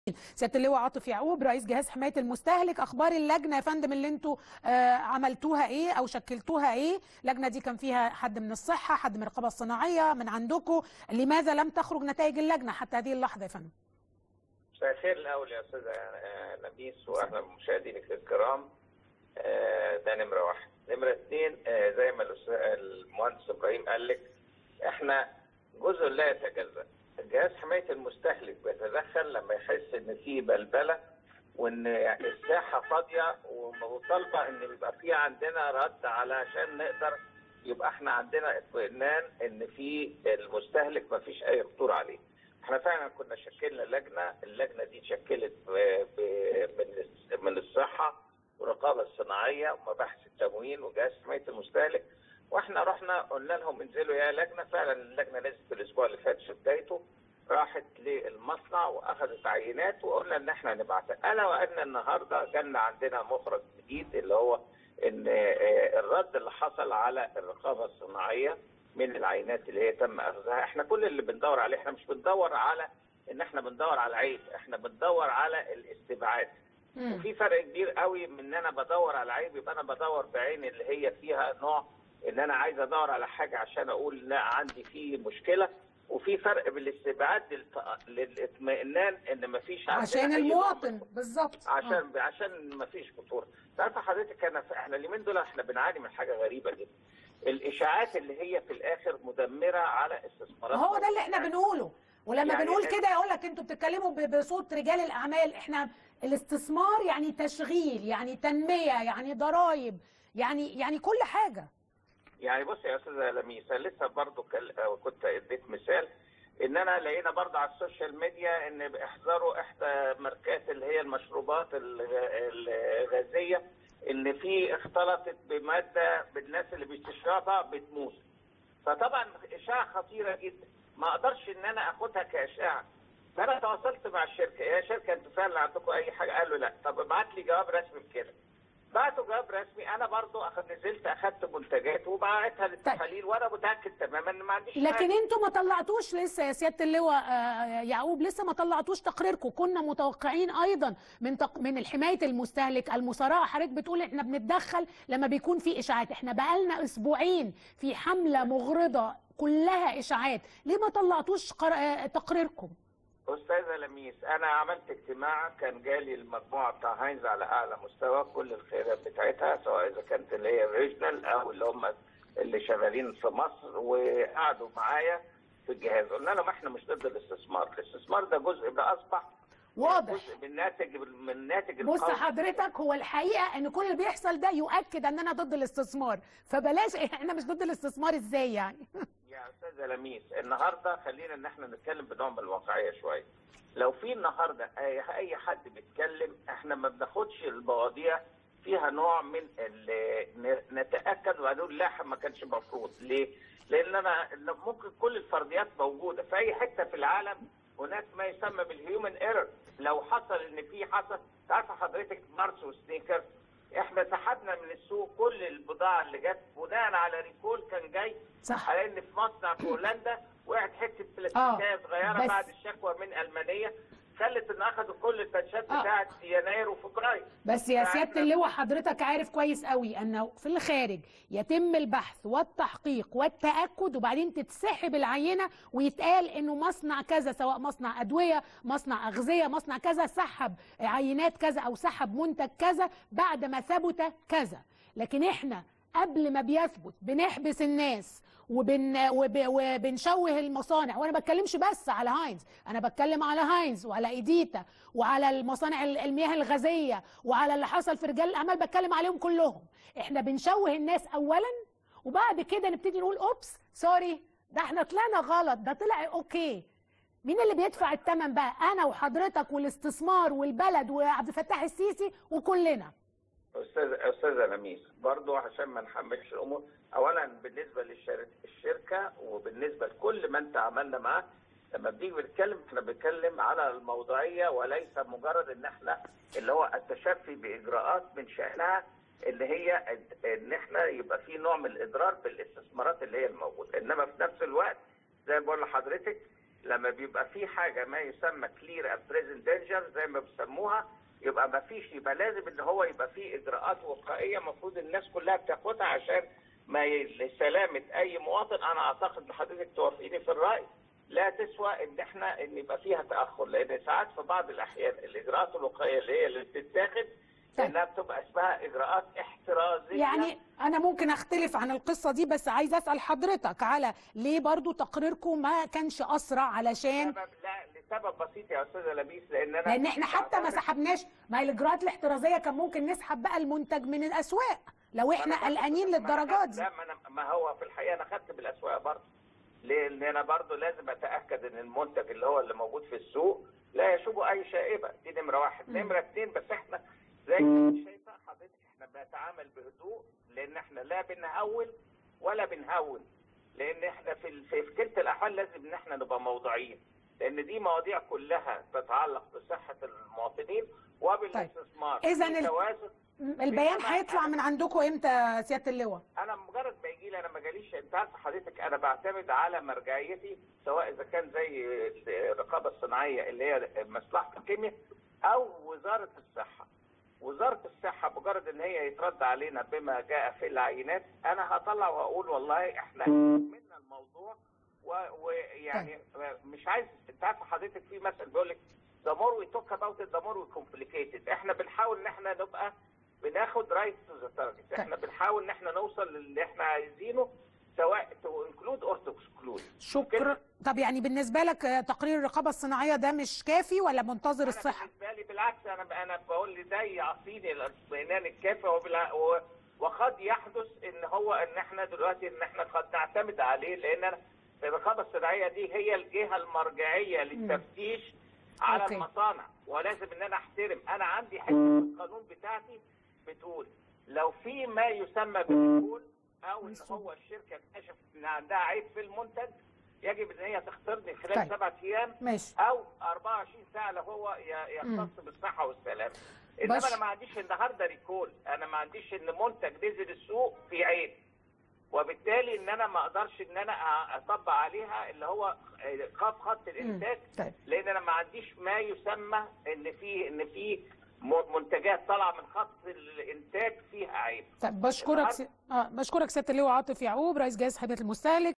سياده اللواء عاطف يعقوب رئيس جهاز حمايه المستهلك اخبار اللجنه يا فندم اللي انتوا آه عملتوها ايه او شكلتوها ايه اللجنه دي كان فيها حد من الصحه حد من الرقابه الصناعيه من عندكم لماذا لم تخرج نتائج اللجنه حتى هذه اللحظه يا فندم مساء الخير الاول يا استاذه نبيس واهلا بمشاهدينك الكرام آه، ده نمره واحد نمره اثنين آه، زي ما المهندس ابراهيم قال لك احنا جزء لا يتجزا جهاز حمايه المستهلك بيتدخل لما يحس ان في بلبله وان الساحه فاضيه وطالبه ان يبقى في عندنا رد علشان نقدر يبقى احنا عندنا اطمئنان ان في المستهلك ما فيش اي خطوره عليه. احنا فعلا كنا شكلنا لجنه، اللجنه دي اتشكلت من من الصحه والرقابه الصناعيه ومباحث التموين وجهاز حمايه المستهلك واحنا رحنا قلنا لهم انزلوا يا لجنه فعلا اللجنه نزلت الاسبوع اللي فات في بدايته راحت للمصنع واخذت عينات وقلنا ان احنا نبعتها الا وان النهارده جالنا عندنا مخرج جديد اللي هو ان الرد اللي حصل على الرقابه الصناعيه من العينات اللي هي تم اخذها احنا كل اللي بندور عليه احنا مش بندور على ان احنا بندور على عيب احنا بندور على الاستبعاد وفي فرق كبير قوي من ان انا بدور على عيب يبقى انا بدور بعين اللي هي فيها نوع ان انا عايز ادور على حاجه عشان اقول لا عندي فيه مشكله وفي فرق بالاستبعاد للاطمئنان ان ما فيش عشان المواطن بالظبط عشان آه. عشان ما فيش خطوره تعرف حضرتك انا احنا اليومين دول احنا بنعاني من حاجه غريبه جدا الاشاعات اللي هي في الاخر مدمره على استثمارات هو ده اللي احنا بنقوله ولما يعني بنقول كده يقول لك انتوا بتتكلموا بصوت رجال الاعمال احنا الاستثمار يعني تشغيل يعني تنميه يعني ضرائب يعني يعني كل حاجه يعني بص يا استاذه لميس لسه برضو كنت اديت مثال ان انا لقينا برضو على السوشيال ميديا ان احذروا احدى ماركات اللي هي المشروبات الغازيه ان في اختلطت بماده بالناس اللي بتشربها بتموت فطبعا اشاعه خطيره جدا ما اقدرش ان انا اخدها كاشاعه فانا تواصلت مع الشركه يا شركه انتوا فعلا عندكم اي حاجه قالوا لا طب ابعت لي جواب رسمي بكده بعتوا جواب رسمي انا برضو أخد نزلت اخدت منتجات وبعتها للتحاليل وانا متاكد تماما ان ما عنديش لكن انتوا ما طلعتوش لسه يا سياده اللواء يعقوب لسه ما طلعتوش تقريركم كنا متوقعين ايضا من تق... من حمايه المستهلك المصارعه حضرتك بتقول احنا بنتدخل لما بيكون في اشاعات احنا بقالنا اسبوعين في حمله مغرضه كلها اشاعات ليه ما طلعتوش قر... تقريركم استاذه لميس انا عملت اجتماع كان جالي المجموعه بتاع هاينز على اعلى مستوى كل الخيارات بتاعتها سواء اذا كانت اللي هي الريجنال او اللي هم اللي شغالين في مصر وقعدوا معايا في الجهاز قلنا لهم احنا مش ضد الاستثمار الاستثمار ده جزء ده اصبح واضح جزء من ناتج من ناتج بص حضرتك هو الحقيقه ان كل اللي بيحصل ده يؤكد ان انا ضد الاستثمار فبلاش احنا مش ضد الاستثمار ازاي يعني يا استاذه لميس النهارده خلينا ان احنا نتكلم بنوع من الواقعيه شويه لو في النهارده اي اي حد بيتكلم احنا ما بناخدش المواضيع فيها نوع من نتاكد ونقول لا ما كانش المفروض ليه؟ لان انا ممكن كل الفرضيات موجوده في اي حته في العالم هناك ما يسمى بالهيومن ايرور لو حصل ان في حصل تعرف حضرتك مارس وسنيكر احنا سحبنا من السوق كل البضاعه اللي جت بناء على ريكول كان جاي صح على ان في مصنع في هولندا وقعت حته بلاستيكيه صغيره بس. بعد الشكوى من المانيه خلت ان اخذوا كل الباتشات آه. بتاعت يناير وفبراير بس يا فإحنا- سياده اللواء حضرتك عارف كويس قوي انه في الخارج يتم البحث والتحقيق والتاكد وبعدين تتسحب العينه ويتقال انه مصنع كذا سواء مصنع ادويه مصنع اغذيه مصنع كذا سحب عينات كذا او سحب منتج كذا بعد ما ثبت كذا لكن احنا قبل ما بيثبت بنحبس الناس وبن وب... وبنشوه المصانع وانا بتكلمش بس على هاينز انا بتكلم على هاينز وعلى ايديتا وعلى المصانع ال- المياه الغازيه وعلى اللي حصل في رجال الاعمال بتكلم عليهم كلهم احنا بنشوه الناس اولا وبعد كده نبتدي نقول اوبس سوري ده احنا طلعنا غلط ده طلع اوكي مين اللي بيدفع الثمن بقى انا وحضرتك والاستثمار والبلد وعبد الفتاح السيسي وكلنا استاذ استاذه لميس برضو عشان ما نحملش الامور اولا بالنسبه للشركه وبالنسبه لكل من تعاملنا معاه لما بنيجي بنتكلم احنا بنتكلم على الموضوعيه وليس مجرد ان احنا اللي هو التشفي باجراءات من شانها اللي هي ان احنا يبقى في نوع من الاضرار بالاستثمارات اللي هي الموجوده انما في نفس الوقت زي ما بقول لحضرتك لما بيبقى في حاجه ما يسمى كلير اند بريزنت دينجر زي ما بيسموها يبقى ما فيش يبقى لازم ان هو يبقى في اجراءات وقائيه المفروض الناس كلها بتاخدها عشان ما ي... لسلامه اي مواطن انا اعتقد ان حضرتك توافقيني في الراي لا تسوى ان احنا ان يبقى فيها تاخر لان ساعات في بعض الاحيان الاجراءات الوقائيه اللي هي اللي بتتاخد طيب. انها بتبقى اسمها اجراءات احترازيه يعني انا ممكن اختلف عن القصه دي بس عايز اسال حضرتك على ليه برضو تقريركم ما كانش اسرع علشان لسبب لا لسبب بسيط يا استاذه لبيس لان انا لان احنا حتى ما بعتبر- سحبناش ما هي الاجراءات الاحترازيه كان ممكن نسحب بقى المنتج من الاسواق لو احنا ما أنا قلقانين برضه- ما أنا للدرجات خدت- دي لا ما, أنا ما هو في الحقيقه انا خدت بالاسواق برضه ليه؟ لان انا برضه لازم اتاكد ان المنتج اللي هو اللي موجود في السوق لا يشوبه اي شائبه دي نمره واحد مم. نمره اثنين بس احنا زي ما انت شايفه حضرتك احنا بنتعامل بهدوء لان احنا لا بنهول ولا بنهون لان احنا في ال- في في كلتا الاحوال لازم ان احنا نبقى موضوعيين لان دي مواضيع كلها تتعلق بصحه المواطنين وبالاستثمار إذن في ال- توازن البيان طبعاً. هيطلع من عندكم امتى يا سياده اللواء انا مجرد ما يجي لي انا ما جاليش انت عارف حضرتك انا بعتمد على مرجعيتي سواء اذا كان زي الرقابه الصناعيه اللي هي مصلحه الكيمياء او وزاره الصحه. وزاره الصحه مجرد ان هي يترد علينا بما جاء في العينات انا هطلع واقول والله احنا منا الموضوع و- ويعني مش عايز انت عارف حضرتك في مثل بيقول لك the more we talk about it the more we complicate it احنا بنحاول ان احنا نبقى بناخد رايت تو ذا تارجت احنا بنحاول ان احنا نوصل للي احنا عايزينه سواء تو انكلود اور تو اكسكلود شكرا طب يعني بالنسبه لك آه، تقرير الرقابه الصناعيه ده مش كافي ولا منتظر انا الصحه بالنسبه لي بالعكس انا انا بقول لي ده يعطيني الاطمئنان الكافي وبالع... و... وقد يحدث ان هو ان احنا دلوقتي ان احنا قد نعتمد عليه لان أنا الرقابه الصناعيه دي هي الجهه المرجعيه للتفتيش على أوكي. المصانع ولازم ان انا احترم انا عندي حته في القانون بتاعتي بتقول لو في ما يسمى بالريكول او ان مظبوط. هو الشركه اكتشفت ان عندها عيب في المنتج يجب ان هي تخطرني خلال طيب. سبعة ايام ماشي او 24 ساعه لو هو ي- يختص بالصحه والسلامه انما بش- انا ما عنديش النهارده ريكول انا ما عنديش ان منتج نزل السوق في عيب وبالتالي ان انا ما اقدرش ان انا أ- اطبق عليها اللي هو خط خط الانتاج طيب لان انا ما عنديش ما يسمى ان في ان في م- منتجات طالعه من خط الانتاج فيها عيب طيب بشكرك س... آه بشكرك سياده اللواء عاطف يعقوب رئيس جهاز حمايه المستهلك